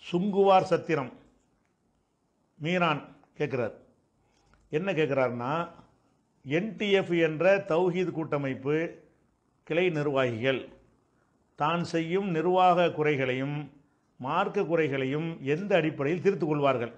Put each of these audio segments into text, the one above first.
சுங்குவார் சத்திரம் மீரான் கேட்குறார் என்ன கேட்குறாருன்னா என்டிஎஃப் என்ற தௌஹீத் கூட்டமைப்பு கிளை நிர்வாகிகள் தான் செய்யும் நிர்வாக குறைகளையும் மார்க்க குறைகளையும் எந்த அடிப்படையில் தீர்த்துக் கொள்வார்கள்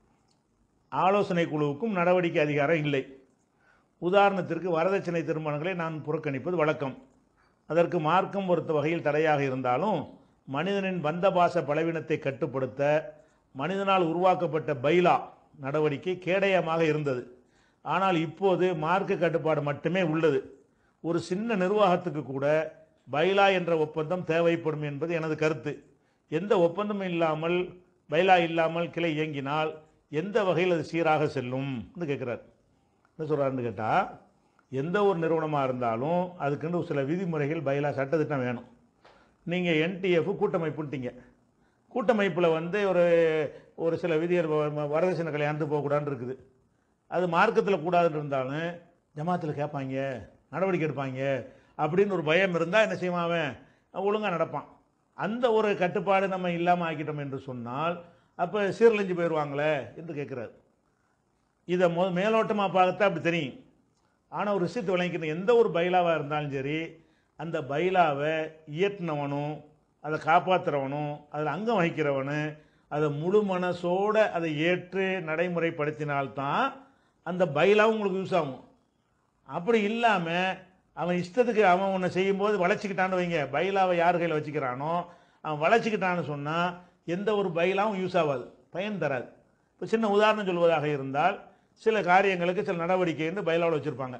ஆலோசனை குழுவுக்கும் நடவடிக்கை அதிகாரம் இல்லை உதாரணத்திற்கு வரதட்சணை திருமணங்களை நான் புறக்கணிப்பது வழக்கம் அதற்கு மார்க்கம் பொறுத்த வகையில் தடையாக இருந்தாலும் மனிதனின் பந்தபாச பலவீனத்தை கட்டுப்படுத்த மனிதனால் உருவாக்கப்பட்ட பைலா நடவடிக்கை கேடயமாக இருந்தது ஆனால் இப்போது மார்க்க கட்டுப்பாடு மட்டுமே உள்ளது ஒரு சின்ன நிர்வாகத்துக்கு கூட பைலா என்ற ஒப்பந்தம் தேவைப்படும் என்பது எனது கருத்து எந்த ஒப்பந்தமும் இல்லாமல் பைலா இல்லாமல் கிளை இயங்கினால் எந்த வகையில் அது சீராக செல்லும் கேட்குறார் என்ன சொல்கிறாருன்னு கேட்டால் எந்த ஒரு நிறுவனமாக இருந்தாலும் அதுக்குன்னு சில விதிமுறைகள் பயிலா சட்டத்திட்டம் வேணும் நீங்கள் என்டிஎஃப் கூட்டமைப்புன்ட்டீங்க கூட்டமைப்பில் வந்து ஒரு ஒரு சில விதிகள் வ- வரதட்சணை கல்யாணத்து போகக்கூடாதுன்னு இருக்குது அது மார்க்கத்தில் கூடாதுன்னு இருந்தாலும் ஜமாத்தில் கேட்பாங்க நடவடிக்கை எடுப்பாங்க அப்படின்னு ஒரு பயம் இருந்தால் என்ன செய்வான் அவன் ஒழுங்காக நடப்பான் அந்த ஒரு கட்டுப்பாடு நம்ம இல்லாமல் ஆக்கிட்டோம் என்று சொன்னால் அப்போ சீரழிஞ்சு போயிடுவாங்களே என்று கேட்குறாரு இதை மொ மேலோட்டமாக பார்த்தா அப்படி தெரியும் ஆனால் ஒரு விஷயத்தை விளங்கிக்கணும் எந்த ஒரு பைலாவாக இருந்தாலும் சரி அந்த பைலாவை இயற்றினவனும் அதை காப்பாற்றுறவனும் அதில் அங்கம் வகிக்கிறவனு அதை முழு மனசோட அதை ஏற்று நடைமுறைப்படுத்தினால்தான் அந்த பைலாவும் உங்களுக்கு யூஸ் ஆகும் அப்படி இல்லாமல் அவன் இஷ்டத்துக்கு அவன் ஒன்று செய்யும்போது வளைச்சிக்கிட்டான்னு வைங்க பைலாவை யார் கையில் வச்சுக்கிறானோ அவன் வளைச்சிக்கிட்டான்னு சொன்னால் எந்த ஒரு பைலாவும் யூஸ் ஆகாது பயன் தராது இப்போ சின்ன உதாரணம் சொல்வதாக இருந்தால் சில காரியங்களுக்கு சில நடவடிக்கைன்னு பைலாவில் வச்சுருப்பாங்க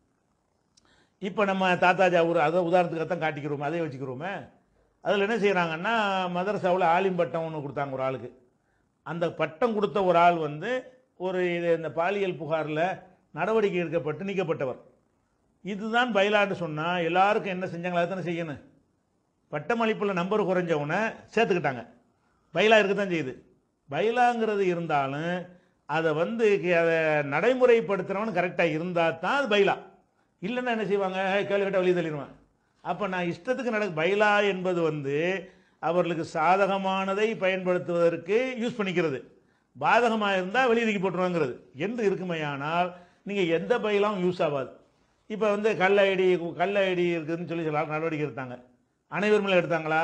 இப்போ நம்ம தாத்தாஜா ஒரு அதை உதாரணத்துக்கு தான் காட்டிக்கிறோமே அதே வச்சுக்கிறோமே அதில் என்ன செய்கிறாங்கன்னா மதரசாவில் ஆலிம் பட்டம் ஒன்று கொடுத்தாங்க ஒரு ஆளுக்கு அந்த பட்டம் கொடுத்த ஒரு ஆள் வந்து ஒரு இது இந்த பாலியல் புகாரில் நடவடிக்கை எடுக்கப்பட்டு நீக்கப்பட்டவர் இதுதான் பயிலான்னு சொன்னால் எல்லாருக்கும் என்ன செஞ்சாங்களா தானே செய்யணும் பட்டமளிப்பில் நம்பர் குறைஞ்சவனை சேர்த்துக்கிட்டாங்க பைலா இருக்க தான் செய்யுது பைலாங்கிறது இருந்தாலும் அதை வந்து கி- அதை நடைமுறைப்படுத்துகிறவன் கரெக்டாக இருந்தால் தான் அது பைலா இல்லைன்னா என்ன செய்வாங்க "ஏய், கேள்வி கேட்டால் வெளியே தள்ளிடுவேன் அப்போ நான் இஷ்டத்துக்கு நட பைலா என்பது வந்து அவர்களுக்கு சாதகமானதை பயன்படுத்துவதற்கு யூஸ் பண்ணிக்கிறது பாதகமாக இருந்தால் வெளியே தூக்கி போட்டுருவாங்கிறது என்று இருக்குமையானால் நீங்கள் எந்த பைலாவும் யூஸ் ஆகாது இப்போ வந்து கள்ள ஐடி கள்ள ஐடி இருக்குதுன்னு சொல்லி சில ஆள் நடவடிக்கை எடுத்தாங்க அனைவர் மேலே எடுத்தாங்களா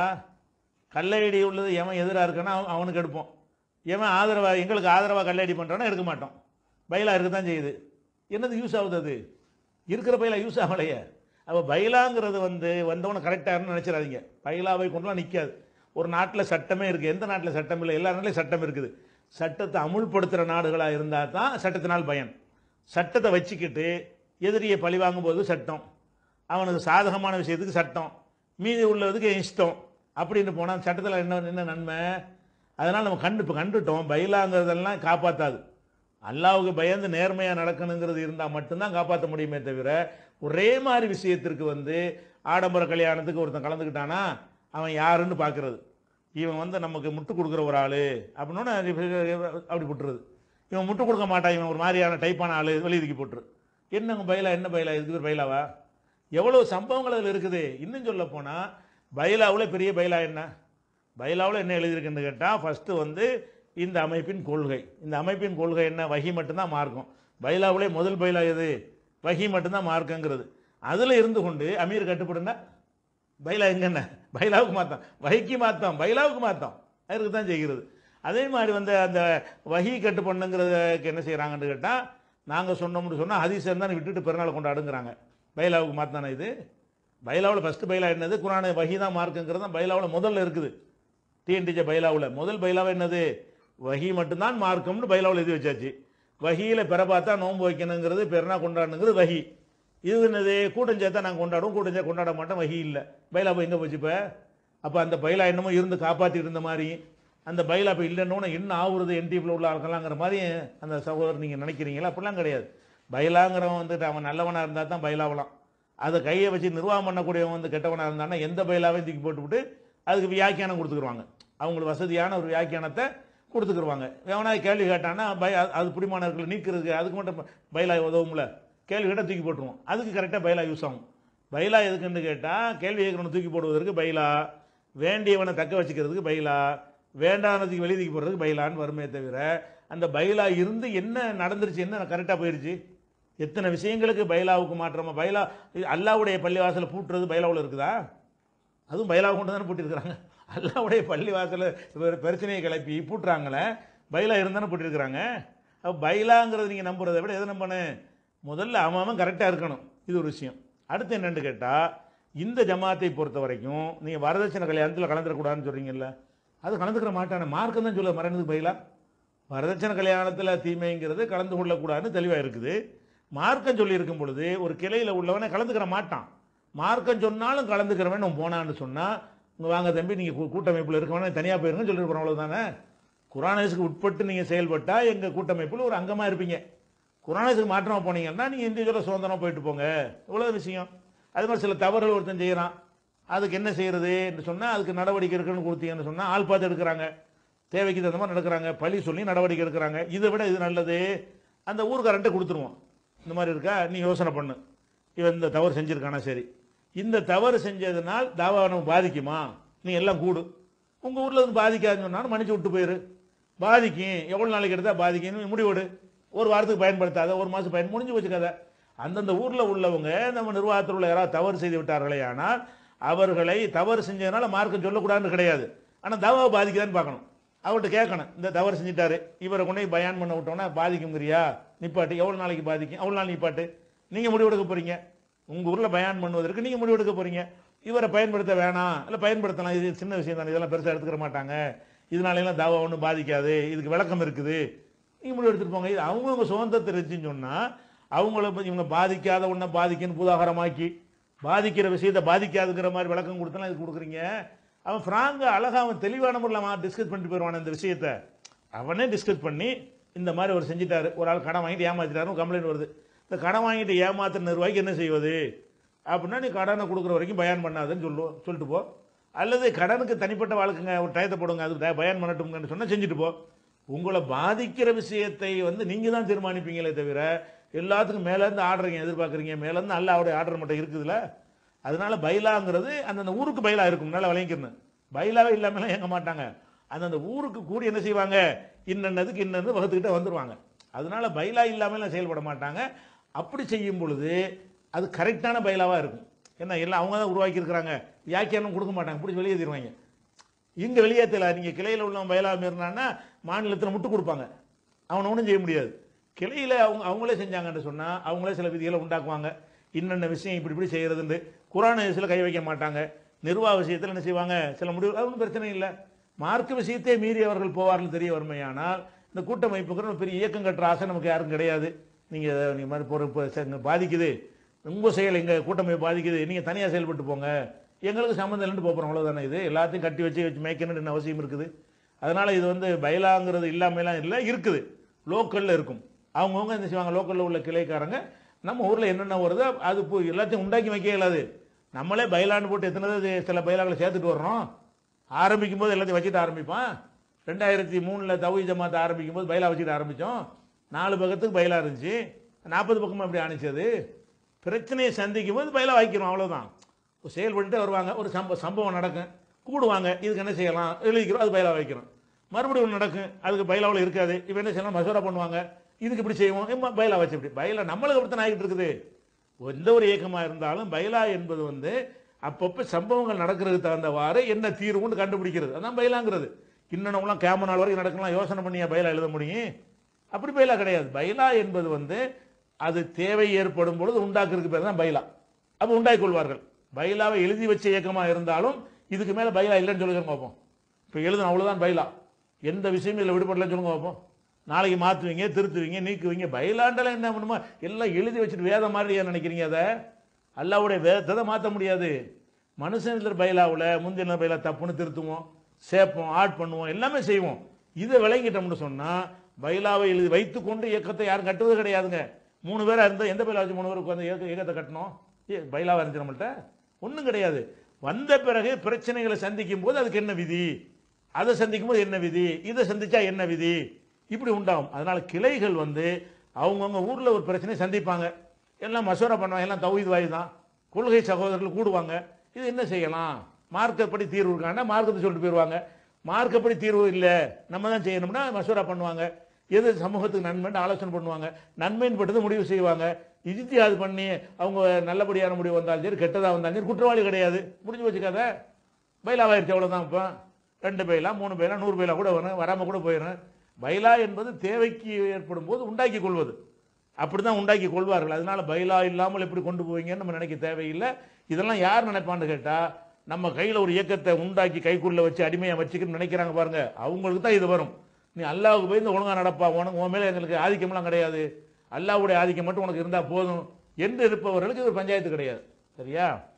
கள்ள ஐடி உள்ளது எவன் எதிராக இருக்கானோ அவன் அவனுக்கு எடுப்போம் எவன் ஆதரவாக எங்களுக்கு ஆதரவாக கள்ள ஐடி பண்ணுறானோ எடுக்க மாட்டோம் பைலா இருக்க தான் செய்யுது என்னது யூஸ் ஆகுது அது இருக்கிற பைலா யூஸ் ஆகலையே அப்போ பைலாங்கிறது வந்து வந்தவனை கரெக்டாக நினச்சிடாதீங்க பைலாவை கொண்டுலாம் நிற்காது ஒரு நாட்டில் சட்டமே இருக்குது எந்த நாட்டில் சட்டம் இல்லை எல்லா நாட்டிலையும் சட்டம் இருக்குது சட்டத்தை அமுல்படுத்துகிற நாடுகளாக இருந்தால் தான் சட்டத்தினால் பயன் சட்டத்தை வச்சுக்கிட்டு எதிரியை பழி வாங்கும்போது சட்டம் அவனுக்கு சாதகமான விஷயத்துக்கு சட்டம் மீதி உள்ளதுக்கு இஷ்டம் அப்படின்னு போனால் சட்டத்தில் என்ன என்ன நன்மை அதனால் நம்ம கண்டு இப்போ கண்டுட்டோம் பைலாங்கிறதெல்லாம் காப்பாற்றாது அல்லாவுக்கு பயந்து நேர்மையாக நடக்கணுங்கிறது இருந்தால் மட்டும்தான் காப்பாற்ற முடியுமே தவிர ஒரே மாதிரி விஷயத்திற்கு வந்து ஆடம்பர கல்யாணத்துக்கு ஒருத்தன் கலந்துக்கிட்டானா அவன் யாருன்னு பார்க்கறது இவன் வந்து நமக்கு முட்டு கொடுக்குற ஒரு ஆள் அப்படின்னோட அப்படி போட்டுருது இவன் முட்டு கொடுக்க மாட்டான் இவன் ஒரு மாதிரியான டைப்பான ஆள் வெளியே தூக்கி போட்டுரு என்னங்க பைலா என்ன பைலா இதுக்கு ஒரு பைலாவா எவ்வளோ சம்பவங்கள் அதில் இருக்குது இன்னும் சொல்ல போனால் பைலாவில் பெரிய பைலா என்ன பைலாவில் என்ன எழுதியிருக்குன்னு கேட்டால் ஃபஸ்ட்டு வந்து இந்த அமைப்பின் கொள்கை இந்த அமைப்பின் கொள்கை என்ன வகி மட்டும்தான் மார்க்கம் பைலாவிலே முதல் பைலா எது வகி மட்டும்தான் மார்க்கங்கிறது அதில் இருந்து கொண்டு அமீர் கட்டுப்படுனா பைலா எங்கண்ண பைலாவுக்கு மாத்தம் வகிக்கு மாத்தம் பைலாவுக்கு மாத்தம் அதுக்கு தான் செய்கிறது அதே மாதிரி வந்து அந்த வகி கட்டு பண்ணுங்கிறதுக்கு என்ன செய்கிறாங்கன்னு கேட்டால் நாங்கள் சொன்னோம்னு சொன்னால் ஹதீஸ் இருந்தால் விட்டுட்டு பிறநாள் கொண்டாடுங்கிறாங்க பைலாவுக்கு மாத்தானே இது பைலாவில் ஃபஸ்ட்டு பைலா என்னது குரானை வகி தான் மார்க்குங்கிறது தான் பைலாவில் முதல்ல இருக்குது டிஎன்டிஜே பைலாவில் முதல் பைலாவை என்னது வகி மட்டும்தான் மார்க்கம்னு பைலாவில் எழுதி வச்சாச்சு வகியில் பெற பார்த்தா நோன்பு வைக்கணுங்கிறது பெருனா கொண்டாடணுங்கிறது வகி இது என்னது கூட்டம் சேர்த்தா நாங்கள் கொண்டாடுவோம் கூட்டம் சேர்த்து கொண்டாட மாட்டோம் வகி இல்லை பைலா போய் எங்கே போச்சு இப்போ அப்போ அந்த பைலா என்னமோ இருந்து காப்பாற்றிட்டு இருந்த மாதிரி அந்த பைலா இப்போ இல்லைன்னு இன்னும் ஆகுறது என்டிபியில் உள்ள ஆட்களாங்கிற மாதிரி அந்த சகோதரர் நீங்கள் நினைக்கிறீங்களா அப்படிலாம் கிடையாது பைலாங்கிறவன் வந்துட்டு அவன் நல்லவனாக இருந்தால் தான் பைலாவலாம் அதை கையை வச்சு நிர்வாகம் பண்ணக்கூடியவன் வந்து கெட்டவனாக இருந்தானா எந்த பைலாவையும் தூக்கி போட்டுவிட்டு அதுக்கு வியாக்கியானம் கொடுத்துக்குருவாங்க அவங்களுக்கு வசதியான ஒரு வியாக்கியானத்தை கொடுத்துக்குருவாங்க எவனா கேள்வி கேட்டான்னா பய அது பிடிமானவர்களை நீக்கிறதுக்கு அதுக்கு மட்டும் பைலா உதவும்ல கேள்வி கேட்டால் தூக்கி போட்டுருவோம் அதுக்கு கரெக்டாக பைலா யூஸ் ஆகும் பைலா எதுக்குன்னு கேட்டால் கேள்வி கேட்குறவனை தூக்கி போடுவதற்கு பைலா வேண்டியவனை தக்க வச்சுக்கிறதுக்கு பைலா வேண்டானதுக்கு வெளியதுக்கு போகிறதுக்கு பைலான்னு வருமே தவிர அந்த பைலா இருந்து என்ன நடந்துருச்சு என்ன கரெக்டாக போயிருச்சு எத்தனை விஷயங்களுக்கு பைலாவுக்கு மாற்றமா பைலா இது அல்லாவுடைய பள்ளிவாசலை பூட்டுறது பைலாவில் இருக்குதா அதுவும் பைலாவை கொண்டு தானே பூட்டியிருக்கிறாங்க அல்லாவுடைய பள்ளிவாசலை ஒரு பிரச்சனையை கிளப்பி பூட்டுறாங்களே பைலா இருந்தானே பூட்டியிருக்கிறாங்க அப்போ பைலாங்கிறது நீங்கள் நம்புறதை விட எதை நம்பணும் முதல்ல அவன் அவன் கரெக்டாக இருக்கணும் இது ஒரு விஷயம் அடுத்து என்னன்னு கேட்டால் இந்த ஜமாத்தை பொறுத்த வரைக்கும் நீங்கள் வரதட்சணை கல்யாணத்தில் கலந்துடக்கூடாதுன்னு சொல்கிறீங்கல்ல அது கலந்துக்கிற மாட்டானே மார்க்கம் தான் சொல்ல மறைந்ததுக்கு பைலா வரதட்சணை கல்யாணத்தில் தீமைங்கிறது கலந்து கொள்ளக்கூடாதுன்னு தெளிவாக இருக்குது மார்க்கம் சொல்லியிருக்கும் பொழுது ஒரு கிளையில் உள்ளவனை கலந்துக்கிற மாட்டான் மார்க்கம் சொன்னாலும் கலந்துக்கிறவன் அவன் போனான்னு சொன்னால் இங்கே வாங்க தம்பி நீங்கள் கூட்டமைப்பில் இருக்கவனே தனியாக போயிருங்கன்னு சொல்லியிருக்கிறோம் அவ்வளோதானே குரானேஸுக்கு உட்பட்டு நீங்கள் செயல்பட்டால் எங்கள் கூட்டமைப்பில் ஒரு அங்கமாக இருப்பீங்க குரானேஸுக்கு மாற்றமாக போனீங்கன்னா நீங்கள் இண்டிவிஜுவலாக சுதந்திரமாக போயிட்டு போங்க இவ்வளோ விஷயம் அது மாதிரி சில தவறுகள் ஒருத்தன் செய்கிறான் அதுக்கு என்ன செய்யறது என்று சொன்னால் அதுக்கு நடவடிக்கை இருக்குன்னு கொடுத்தீங்கன்னு சொன்னால் ஆள் பார்த்து எடுக்கிறாங்க தேவைக்கு தகுந்த மாதிரி நடக்கிறாங்க பழி சொல்லி நடவடிக்கை எடுக்கிறாங்க இதை விட இது நல்லது அந்த ஊர்க்காரன்ட்ட கொடுத்துருவோம் இந்த மாதிரி இருக்கா நீ யோசனை பண்ணு இவன் இந்த தவறு செஞ்சிருக்கானா சரி இந்த தவறு செஞ்சதுனால் தாவா நம்ம பாதிக்குமா நீ எல்லாம் கூடு உங்கள் ஊரில் வந்து பாதிக்காதுன்னு சொன்னாலும் மன்னிச்சு விட்டு போயிரு பாதிக்கும் எவ்வளோ நாளைக்கு எடுத்தால் பாதிக்கும்னு முடிவெடு ஒரு வாரத்துக்கு பயன்படுத்தாத ஒரு மாதம் பயன் முடிஞ்சு வச்சு கதை அந்தந்த ஊரில் உள்ளவங்க நம்ம நிர்வாகத்தில் உள்ள யாராவது தவறு செய்து விட்டார்களே ஆனால் அவர்களை தவறு செஞ்சதுனால மார்க்கம் சொல்லக்கூடாதுன்னு கிடையாது ஆனால் தவாவை பாதிக்குதான்னு பார்க்கணும் அவர்கிட்ட கேட்கணும் இந்த தவறு செஞ்சிட்டாரு இவரை கொண்டு போய் பயான் பண்ண விட்டோன்னா பாதிக்குங்கிறியா நிப்பாட்டு எவ்வளோ நாளைக்கு பாதிக்கும் எவ்வளோ நாள் நிப்பாட்டு நீங்கள் முடிவெடுக்க போகிறீங்க உங்கள் ஊரில் பயான் பண்ணுவதற்கு நீங்கள் முடிவெடுக்க போகிறீங்க இவரை பயன்படுத்த வேணாம் இல்லை பயன்படுத்தலாம் இது சின்ன விஷயம் தானே இதெல்லாம் பெருசாக எடுத்துக்கிற மாட்டாங்க இதனால எல்லாம் தாவா ஒன்றும் பாதிக்காது இதுக்கு விளக்கம் இருக்குது நீங்கள் முடிவு எடுத்துகிட்டு போங்க இது அவங்கவுங்க சுதந்திரத்தை இருந்துச்சுன்னு சொன்னால் அவங்கள பத்தி இவங்க பாதிக்காத ஒன்றை பாதிக்குன்னு பூதாகரமாக்கி பாதிக்கிற விஷயத்தை பாதிக்காதுங்கிற மாதிரி விளக்கம் கொடுத்தலாம் இது கொடுக்குறீங்க அவன் ஃப்ராங்க அழகா அவன் தெளிவான முறையில் அவன் டிஸ்கஸ் பண்ணிட்டு போயிடுவான் இந்த விஷயத்தை அவனே டிஸ்கஸ் பண்ணி இந்த மாதிரி ஒரு செஞ்சிட்டாரு ஒரு ஆள் கடன் வாங்கிட்டு ஏமாத்திட்டாரு கம்ப்ளைண்ட் வருது இந்த கடன் வாங்கிட்டு ஏமாத்துற நிர்வாகிக்கு என்ன செய்வது அப்படின்னா நீ கடனை கொடுக்குற வரைக்கும் பயான் பண்ணாதுன்னு சொல்லுவோம் சொல்லிட்டு போ அல்லது கடனுக்கு தனிப்பட்ட வாழ்க்கைங்க ஒரு டயத்தை போடுங்க அது ட- பயான் பண்ணட்டும்னு சொன்னால் செஞ்சுட்டு போ உங்களை பாதிக்கிற விஷயத்தை வந்து நீங்கள் தான் தீர்மானிப்பீங்களே தவிர எல்லாத்துக்கும் மேலேருந்து ஆர்டர் எதிர்பார்க்குறீங்க மேலேருந்து அல்ல அவருடைய ஆர்டர் மட்டும் இருக்குதுல்ல அதனால பைலாங்கிறது அந்தந்த ஊருக்கு பைலா இருக்கும் நல்லா விளங்கிக்கணும் பைலாவே இல்லாமலாம் இயங்க மாட்டாங்க அந்தந்த ஊருக்கு கூடி என்ன செய்வாங்க இன்னன்னதுக்கு இன்னது வகுத்துக்கிட்டே வந்துருவாங்க அதனால பைலா இல்லாமலாம் செயல்பட மாட்டாங்க அப்படி செய்யும் பொழுது அது கரெக்டான பைலாவாக இருக்கும் ஏன்னா எல்லாம் அவங்க தான் உருவாக்கி இருக்கிறாங்க வியாக்கியானம் கொடுக்க மாட்டாங்க பிடிச்சி வெளியே தருவாங்க இங்கே வெளியேற்றல நீங்கள் கிளையில் உள்ளவன் பயிலா மீறினான்னா மாநிலத்தில் முட்டு கொடுப்பாங்க அவனை ஒன்றும் செய்ய முடியாது கிளையில் அவங்க அவங்களே செஞ்சாங்கன்னு சொன்னால் அவங்களே சில விதிகளை உண்டாக்குவாங்க இன்னென்ன விஷயம் இப்படி இப்படி செய்கிறதுண்டு குரான விஷயத்தில் கை வைக்க மாட்டாங்க நிர்வாக விஷயத்தில் என்ன செய்வாங்க சில முடிவு அது ஒன்றும் பிரச்சனை இல்லை மார்க்க விஷயத்தை மீறி அவர்கள் போவார்கள் தெரிய வறுமையானால் இந்த கூட்டமைப்புங்கிற ஒரு பெரிய இயக்கம் கட்டுற ஆசை நமக்கு யாரும் கிடையாது நீங்கள் நீங்கள் மாதிரி பொறுப்பு ச- பாதிக்குது உங்கள் செயல் எங்கள் கூட்டமைப்பு பாதிக்குது நீங்கள் தனியாக செயல்பட்டு போங்க எங்களுக்கு சம்மந்தம் இல்லைன்னு போகிறோம் அவ்வளோதானே இது எல்லாத்தையும் கட்டி வச்சு வச்சு மேய்க்கணும்னு அவசியம் இருக்குது அதனால் இது வந்து பயிலாங்கிறது இல்லாமலாம் இல்லை இருக்குது லோக்கலில் இருக்கும் அவங்கவுங்க என்ன செய்வாங்க லோக்கலில் உள்ள கிளைக்காரங்க நம்ம ஊரில் என்னென்ன வருதோ அது இப்போ எல்லாத்தையும் உண்டாக்கி வைக்க இயலாது நம்மளே பயிலான்னு போட்டு எத்தனை தடவை சில பயிலாக்களை சேர்த்துட்டு வர்றோம் ஆரம்பிக்கும் போது எல்லாத்தையும் வச்சுட்டு ஆரம்பிப்பான் ரெண்டாயிரத்தி மூணில் தவி ஜமாத்தை ஆரம்பிக்கும் போது பயிலா வச்சுட்டு ஆரம்பித்தோம் நாலு பக்கத்துக்கு பயிலா இருந்துச்சு நாற்பது பக்கமாக அப்படி ஆணிச்சது பிரச்சனையை சந்திக்கும் போது பயிலா வைக்கிறோம் அவ்வளோதான் செயல்பட்டு வருவாங்க ஒரு சம்ப சம்பவம் நடக்கும் கூடுவாங்க இதுக்கு என்ன செய்யலாம் எழுதிக்கிறோம் அது பயிலா வைக்கிறோம் மறுபடியும் ஒன்று நடக்கும் அதுக்கு பயிலாவில் இருக்காது இப்போ என்ன செய்யலாம் மசோரா பண்ணுவாங்க இதுக்கு இப்படி செய்வோம் இம்மா பயிலா வச்சு இப்படி பயிலா நம்மளுக்கு அப்படித்தான் ஆகிட்டு இருக்குது எந்த ஒரு இயக்கமாக இருந்தாலும் பைலா என்பது வந்து அப்பப்போ சம்பவங்கள் நடக்கிறதுக்கு தகுந்தவாறு என்ன தீர்வுன்னு கண்டுபிடிக்கிறது அதான் பைலாங்கிறது இன்னொன்னுலாம் கேம நாள் வரைக்கும் நடக்கலாம் யோசனை பண்ணியா பைலா எழுத முடியும் அப்படி பைலா கிடையாது பைலா என்பது வந்து அது தேவை ஏற்படும் பொழுது உண்டாக்குறதுக்கு பேர் தான் பைலா அப்போ உண்டாக்கிக் கொள்வார்கள் பைலாவை எழுதி வச்ச இயக்கமாக இருந்தாலும் இதுக்கு மேலே பைலா இல்லைன்னு சொல்லுங்க பார்ப்போம் இப்போ எழுதணும் அவ்வளோதான் பைலா எந்த விஷயமும் இதில் விடுபடலன்னு சொல்லுங்க பார்ப்போம் நாளைக்கு மாற்றுவீங்க திருத்துவீங்க நீக்குவீங்க பைலாண்டெல்லாம் என்ன பண்ணுமா எல்லாம் எழுதி வச்சுட்டு வேதம் மாதிரி ஏன் நினைக்கிறீங்க அதை அல்லாவுடைய வேதத்தை தான் மாற்ற முடியாது மனுஷனில் பைலாவில் முந்தின பைலா தப்புன்னு திருத்துவோம் சேர்ப்போம் ஆட் பண்ணுவோம் எல்லாமே செய்வோம் இதை விளங்கிட்டோம்னு சொன்னால் பைலாவை எழுதி வைத்துக்கொண்டு இயக்கத்தை யாரும் கட்டுவது கிடையாதுங்க மூணு பேராக இருந்தால் எந்த பைலா வச்சு மூணு பேருக்கு உட்காந்து இயக்க இயக்கத்தை கட்டணும் ஏ பைலாவாக இருந்துச்சு நம்மள்ட்ட ஒன்றும் கிடையாது வந்த பிறகு பிரச்சனைகளை சந்திக்கும் போது அதுக்கு என்ன விதி அதை சந்திக்கும் போது என்ன விதி இதை சந்திச்சா என்ன விதி இப்படி உண்டாகும் அதனால கிளைகள் வந்து அவங்கவுங்க ஊரில் ஒரு பிரச்சனையை சந்திப்பாங்க எல்லாம் மசோரா பண்ணுவாங்க எல்லாம் தௌஹீத் வாய் தான் கொள்கை சகோதரர்கள் கூடுவாங்க இது என்ன செய்யலாம் மார்க்கப்படி தீர்வு இருக்காங்கன்னா மார்க்கத்தை சொல்லிட்டு போயிடுவாங்க மார்க்கப்படி தீர்வு இல்லை நம்ம தான் செய்யணும்னா மசூரா பண்ணுவாங்க எது சமூகத்துக்கு நன்மைன்னு ஆலோசனை பண்ணுவாங்க நன்மைன்னு பட்டது முடிவு செய்வாங்க இஜித்தியாது பண்ணி அவங்க நல்லபடியான முடிவு வந்தாலும் சரி கெட்டதாக வந்தாலும் சரி குற்றவாளி கிடையாது முடிஞ்சு வச்சுக்காத பைலாவாயிருச்சு அவ்வளோதான் இப்போ ரெண்டு பைலா மூணு பைலா நூறு பைலா கூட வரும் வராமல் கூட போயிடும் பைலா என்பது தேவைக்கு ஏற்படும் போது உண்டாக்கி கொள்வது அப்படி தான் உண்டாக்கி கொள்வார்கள் அதனால பைலா இல்லாமல் எப்படி கொண்டு போவீங்கன்னு நம்ம நினைக்க தேவையில்லை இதெல்லாம் யார் நினைப்பான்னு கேட்டால் நம்ம கையில் ஒரு இயக்கத்தை உண்டாக்கி கைக்குள்ள வச்சு அடிமையாக வச்சுக்கணும்னு நினைக்கிறாங்க பாருங்க அவங்களுக்கு தான் இது வரும் நீ அல்லாவுக்கு போய் இந்த ஒழுங்கா நடப்பா உனக்கு உன் மேலே எங்களுக்கு ஆதிக்கம்லாம் கிடையாது அல்லாவுடைய ஆதிக்கம் மட்டும் உனக்கு இருந்தால் போதும் என்று இருப்பவர்களுக்கு இது ஒரு பஞ்சாயத்து கிடையாது சரியா